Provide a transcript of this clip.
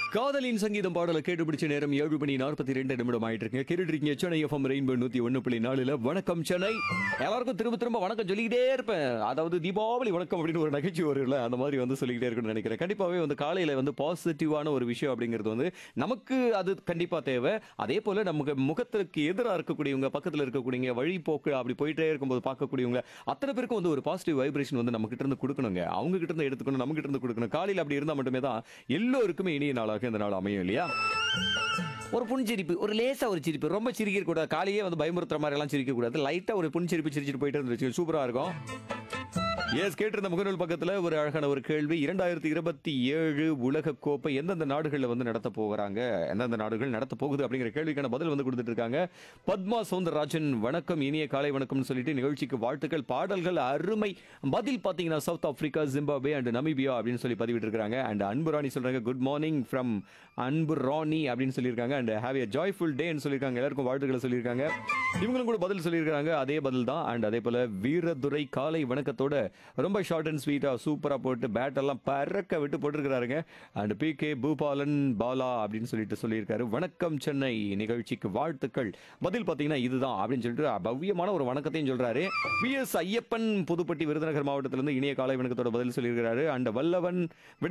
காதலின் சங்கீதம் பாடலை கேட்டு பிடிச்ச நேரம் ஏழு மணி நாற்பத்தி ரெண்டு நிமிடம் ஆயிட்டு இருக்கு கேட்டுட்டு இருக்கீங்க சென்னை எஃப்எம் ரெயின்போ நூத்தி ஒண்ணு புள்ளி நாலுல வணக்கம் சென்னை எல்லாருக்கும் திரும்ப திரும்ப வணக்கம் சொல்லிக்கிட்டே இருப்பேன் அதாவது தீபாவளி வணக்கம் அப்படின்னு ஒரு நகைச்சுவை வரும்ல அந்த மாதிரி வந்து சொல்லிக்கிட்டே இருக்கணும்னு நினைக்கிறேன் கண்டிப்பாவே வந்து காலையில வந்து பாசிட்டிவான ஒரு விஷயம் அப்படிங்கிறது வந்து நமக்கு அது கண்டிப்பா தேவை அதே போல நமக்கு முகத்திற்கு எதிராக இருக்கக்கூடியவங்க பக்கத்துல இருக்கக்கூடியவங்க வழி போக்கு அப்படி போயிட்டே இருக்கும்போது பார்க்கக்கூடியவங்க அத்தனை பேருக்கும் வந்து ஒரு பாசிட்டிவ் வைப்ரேஷன் வந்து நம்ம கிட்ட இருந்து கொடுக்கணுங்க அவங்க கிட்ட இருந்து எடுத்துக்கணும் நம்ம கிட்ட இருந்து கொடுக்கணும் காலையில் அப்படி இருந்தா மட்டுமே தான் எல்லோருக்குமே இனிய நாளாக இந்த நாள் அமையும் இல்லையா ஒரு புன்சிரிப்பு ஒரு லேசா ஒரு சிரிப்பு ரொம்ப சிரிக்க கூடாது காலையே வந்து பயமுறுத்துற மாதிரி எல்லாம் சிரிக்க கூடாது லைட்டா ஒரு புன்சிரிப்பு சிரிச்சிட்டு போயிட்டு இருந்துச்சு சூப்பரா இருக்கும் எஸ் கேட்டிருந்த முகநூல் பக்கத்துல ஒரு அழகான ஒரு கேள்வி இரண்டாயிரத்தி இருபத்தி ஏழு உலக கோப்பை எந்தெந்த நாடுகள்ல வந்து நடத்த போகிறாங்க எந்தெந்த நாடுகள் நடத்த போகுது அப்படிங்கிற கேள்விக்கான பதில் வந்து கொடுத்துட்டு இருக்காங்க பத்மா சவுந்தரராஜன் வணக்கம் இனிய காலை வணக்கம்னு சொல்லிட்டு நிகழ்ச்சிக்கு வாழ்த்துக்கள் பாடல்கள் அருமை பதில் பாத்தீங்கன்னா south Africa Zimbabwe and Namibia அப்படின்னு சொல்லி பதிவிட்டு இருக்காங்க அண்ட் அன்பு ராணி சொல்றாங்க குட் மார்னிங் ஃப்ரம் அன்பு ராணி அப்படின்னு சொல்லியிருக்காங்க அண்ட் ஹேவ் ஏ ஜாய்ஃபுல் டேன்னு சொல்லியிருக்காங்க எல்லாருக்கும் வாழ்த்துக்களை சொல்லியிருக்காங்க இவங்களும் கூட பதில் சொல்லியிருக்காங்க அதே பதில் தான் அண்ட் அதே போல வீரதுரை காலை வணக்கத்தோட ரொம்ப ஷார்ட் அண்ட் ஸ்வீட்டா சூப்பரா போட்டு பேட் எல்லாம் பறக்க விட்டு போட்டிருக்கிறாருங்க and P K Boopalan Bala அப்படின்னு சொல்லிட்டு சொல்லியிருக்காரு வணக்கம் சென்னை நிகழ்ச்சிக்கு வாழ்த்துக்கள் பதில் பார்த்தீங்கன்னா இதுதான் அப்படின்னு சொல்லிட்டு பவ்யமான ஒரு வணக்கத்தையும் சொல்றாரு பி எஸ் ஐயப்பன் புதுப்பட்டி விருதுநகர் மாவட்டத்திலிருந்து இனிய காலை வணக்கத்தோட பதில் சொல்லியிருக்கிறாரு அண்ட் வல்லவன் விடை